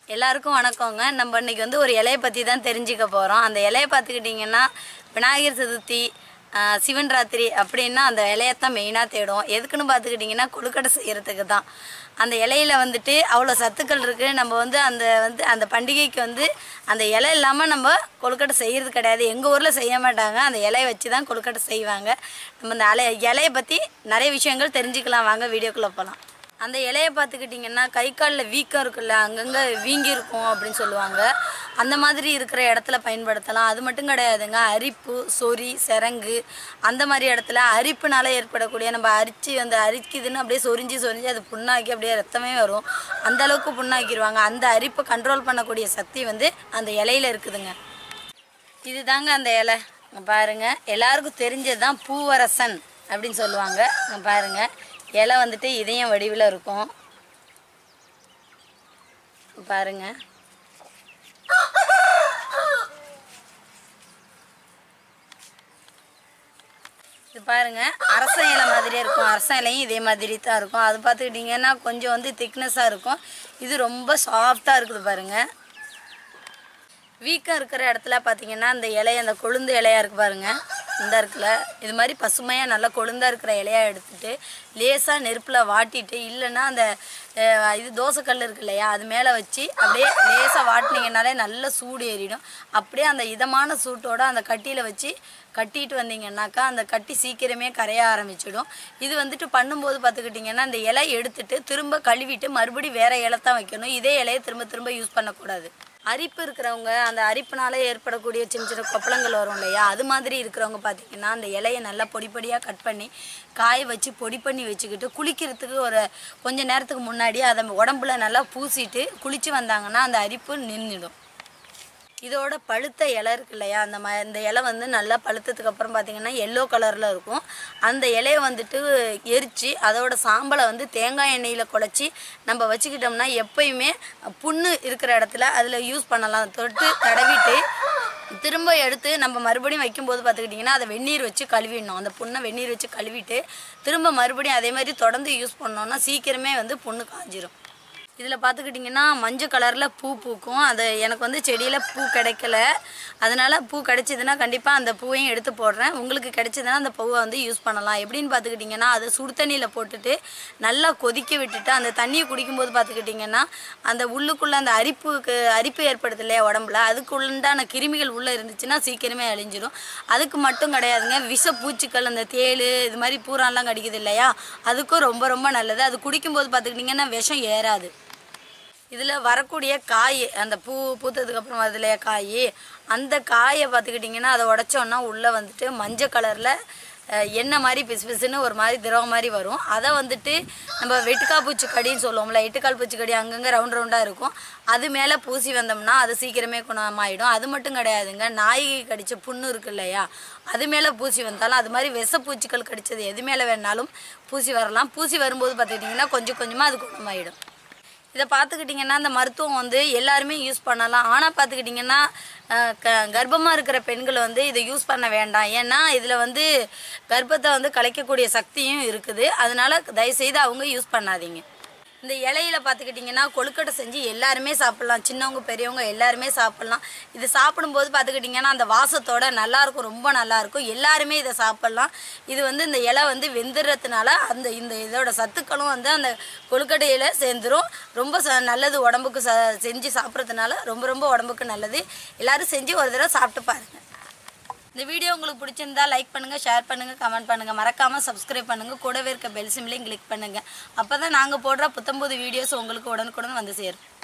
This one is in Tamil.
எல்லாருக்கும் வணக்கங்க நம்ம இன்னைக்கு வந்து ஒரு இலையை பற்றி தான் தெரிஞ்சுக்க போகிறோம் அந்த இலையை பார்த்துக்கிட்டிங்கன்னா விநாயகர் சதுர்த்தி ஆஹ், சிவன் ராத்திரி அப்படின்னா அந்த இலையத்தான் மெயினாக தேடும் எதுக்குன்னு பார்த்துக்கிட்டிங்கன்னா கொழுக்கட்டை செய்கிறதுக்கு தான் அந்த இலையில வந்துட்டு அவ்வளோ சத்துக்கள் இருக்குது நம்ம வந்து அந்த வந்து அந்த பண்டிகைக்கு வந்து அந்த இலை இல்லாமல் நம்ம கொழுக்கட்டை செய்கிறது கிடையாது எங்கள் ஊரில் செய்ய மாட்டாங்க அந்த இலையை வச்சு தான் கொழுக்கட்டை செய்வாங்க நம்ம அந்த இலை இலையை பற்றி நிறைய விஷயங்கள் தெரிஞ்சுக்கலாம் வாங்க வீடியோக்குள்ளே போகலாம் அந்த இலையை பார்த்துக்கிட்டிங்கன்னா கை காலில் வீக்கம் இருக்குல்ல அங்கங்கே வீங்கி இருக்கும் அப்படின்னு சொல்லுவாங்க அந்த மாதிரி இருக்கிற இடத்துல பயன்படுத்தலாம் அது மட்டும் கிடையாதுங்க அரிப்பு சொறி சிரங்கு அந்த மாதிரி இடத்துல அரிப்புனால ஏற்படக்கூடிய நம்ம அரிச்சு அந்த அரிக்குதுன்னு அப்படியே சொரிஞ்சு சொரிஞ்சு அது புண்ணாக்கி அப்படியே ரத்தமே வரும் அந்த அளவுக்கு புண்ணாக்கிடுவாங்க அந்த அரிப்பை கண்ட்ரோல் பண்ணக்கூடிய சக்தி வந்து அந்த இலையில இருக்குதுங்க இதுதாங்க அந்த இலை இங்க பாருங்க எல்லாருக்கும் தெரிஞ்சது தான் பூவரசன் அப்படின்னு சொல்லுவாங்க இங்க பாருங்க இலை வந்துட்டு இதயம் வடிவில் இருக்கும் இங்க பாருங்க இது பாருங்க அரச இலை மாதிரியே இருக்கும் அரச இலையும் இதே மாதிரி தான் இருக்கும் அது பார்த்துக்கிட்டிங்கன்னா கொஞ்சம் வந்து திக்னஸாக இருக்கும் இது ரொம்ப சாஃப்டாக இருக்குது பாருங்க வீக்கம் இருக்கிற இடத்துல பார்த்தீங்கன்னா அந்த இலைய அந்த கொழுந்து இலையா இருக்கு பாருங்க இந்த இருக்குல்ல இது மாதிரி பசுமையாக நல்லா கொழுந்தா இருக்கிற இலையா எடுத்துட்டு லேசாக நெருப்பில் வாட்டிட்டு இல்லைன்னா அந்த அஹ், இது தோசைக்கல் இருக்கு இல்லையா அது மேலே வச்சு அப்படியே லேசாக வாட்டினீங்கனாலே நல்ல சூடு ஏறிடும் அப்படியே அந்த இதமான சூட்டோட அந்த கட்டியில் வச்சு கட்டிட்டு வந்தீங்கன்னாக்கா அந்த கட்டி சீக்கிரமே கரைய ஆரம்பிச்சிடும் இது வந்துட்டு பண்ணும்போது பார்த்துக்கிட்டிங்கன்னா அந்த இலை எடுத்துட்டு திரும்ப கழுவிட்டு மறுபடியும் வேற இலை தான் வைக்கணும் இதே இலையை திரும்ப திரும்ப யூஸ் பண்ணக்கூடாது அரிப்பு இருக்கிறவங்க அந்த அரிப்புனால ஏற்படக்கூடிய சின்ன சின்ன கொப்பளங்கள் வரும் இல்லையா அது மாதிரி இருக்கிறவங்க பார்த்தீங்கன்னா அந்த இலையை நல்லா பொடி பொடியாக கட் பண்ணி காய வச்சு பொடி பண்ணி வச்சுக்கிட்டு குளிக்கிறதுக்கு ஒரு கொஞ்ச நேரத்துக்கு முன்னாடி அதை உடம்புல நல்லா பூசிட்டு குளிச்சு வந்தாங்கன்னா அந்த அரிப்பு நின்றுடும் இதோட பழுத்த இலை இருக்கு இல்லையா அந்த ம இந்த இலை வந்து நல்லா பழுத்ததுக்கு அப்புறம் பார்த்தீங்கன்னா எல்லோ கலரில் இருக்கும் அந்த இலையை வந்துட்டு எரித்து அதோட சாம்பலை வந்து தேங்காய் எண்ணெயில் குழச்சி நம்ம வச்சுக்கிட்டோம்னா எப்பயுமே புண்ணு இருக்கிற இடத்துல அதில் யூஸ் பண்ணலாம் தொட்டு தடவிட்டு திரும்ப எடுத்து நம்ம மறுபடியும் வைக்கும்போது பார்த்துக்கிட்டிங்கன்னா அதை வெந்நீர் வச்சு கழுவிடணும் அந்த புண்ணை வெந்நீர் வச்சு கழுவிட்டு திரும்ப மறுபடியும் அதே மாதிரி தொடர்ந்து யூஸ் பண்ணோம்னா சீக்கிரமே வந்து புண்ணு காஞ்சிரும் இதில் பார்த்துக்கிட்டிங்கன்னா மஞ்சள் கலரில் பூ பூக்கும் அது எனக்கு வந்து செடியில் பூ கிடைக்கல அதனால் பூ கிடைச்சிதுன்னா கண்டிப்பாக அந்த பூவையும் எடுத்து போடுறேன் உங்களுக்கு கிடைச்சதுன்னா அந்த பூவை வந்து யூஸ் பண்ணலாம் எப்படின்னு பார்த்துக்கிட்டிங்கன்னா அதை சுடு தண்ணியில் போட்டுட்டு நல்லா கொதிக்க விட்டுட்டு அந்த தண்ணியை குடிக்கும்போது பார்த்துக்கிட்டிங்கன்னா அந்த உள்ளுக்குள்ளே அந்த அரிப்புக்கு அரிப்பு ஏற்படுது இல்லையா உடம்புல அதுக்குள்ளான கிருமிகள் உள்ளே இருந்துச்சுன்னா சீக்கிரமே அழிஞ்சிடும் அதுக்கு மட்டும் கிடையாதுங்க விஷ பூச்சிகள் அந்த தேள் இது மாதிரி பூரான்லாம் கடிக்குது இல்லையா அதுக்கும் ரொம்ப ரொம்ப நல்லது அது குடிக்கும்போது பார்த்துக்கிட்டிங்கன்னா விஷம் ஏறாது இதில் வரக்கூடிய காய் அந்த பூ பூத்ததுக்கு அப்புறம் வருது இல்லையா காய் அந்த காயை பார்த்துக்கிட்டிங்கன்னா அதை உடச்சோன்னா உள்ளே வந்துட்டு மஞ்சள் கலரில் எண்ணெய் மாதிரி பிசு பிசுன்னு ஒரு மாதிரி திரவம் மாதிரி வரும் அதை வந்துட்டு நம்ம வெட்டுக்கா பூச்சிக்கடின்னு சொல்லுவோம்ல எட்டுக்கால் பூச்சிக்கடி அங்கங்கே ரவுண்ட் ரவுண்டாக இருக்கும் அது மேலே பூசி வந்தோம்னா அது சீக்கிரமே குணமாயிடும் அது மட்டும் கிடையாதுங்க நாய் கடிச்ச புண்ணு இருக்கு இல்லையா அது மேலே பூசி வந்தாலும் அது மாதிரி விஷ பூச்சிகள் கடிச்சது எது மேலே வேணாலும் பூசி வரலாம் பூசி வரும்போது பார்த்துக்கிட்டிங்கன்னா கொஞ்சம் கொஞ்சமாக அது குணமாயிடும் இதை பார்த்துக்கிட்டிங்கன்னா அந்த மருத்துவம் வந்து எல்லாருமே யூஸ் பண்ணலாம் ஆனால் பார்த்துக்கிட்டிங்கன்னா அஹ், க கர்ப்பமாக இருக்கிற பெண்கள் வந்து இதை யூஸ் பண்ண வேண்டாம் ஏன்னா இதில் வந்து கர்ப்பத்தை வந்து கலைக்கக்கூடிய சக்தியும் இருக்குது அதனால தயவுசெய்து அவங்க யூஸ் பண்ணாதீங்க இந்த இலையில பார்த்துக்கிட்டிங்கன்னா கொழுக்கட்டை செஞ்சு எல்லாருமே சாப்பிட்லாம் சின்னவங்க பெரியவங்க எல்லாருமே சாப்பிட்லாம் இது சாப்பிடும்போது பார்த்துக்கிட்டிங்கன்னா அந்த வாசத்தோட நல்லாயிருக்கும் ரொம்ப நல்லாயிருக்கும் எல்லாருமே இதை சாப்பிட்லாம் இது வந்து இந்த இலை வந்து வெந்துடுறதுனால அந்த இந்த இதோட சத்துக்களும் வந்து அந்த கொழுக்கட்டையில் சேர்ந்துரும் ரொம்ப ச நல்லது உடம்புக்கு ச செஞ்சு சாப்பிட்றதுனால ரொம்ப ரொம்ப உடம்புக்கு நல்லது எல்லாரும் செஞ்சு ஒரு தடவை சாப்பிட்டு பாருங்கள் இந்த வீடியோ உங்களுக்கு பிடிச்சிருந்தா லைக் பண்ணுங்க ஷேர் பண்ணுங்க கமெண்ட் பண்ணுங்க மறக்காம சப்ஸ்கிரைப் பண்ணுங்க கூடவே இருக்க பெல் சிம்லையும் கிளிக் பண்ணுங்க அப்பதான் நாங்க போடுற புத்தம்புது வீடியோஸ் உங்களுக்கு உடனுக்குடன் வந்து சேரும்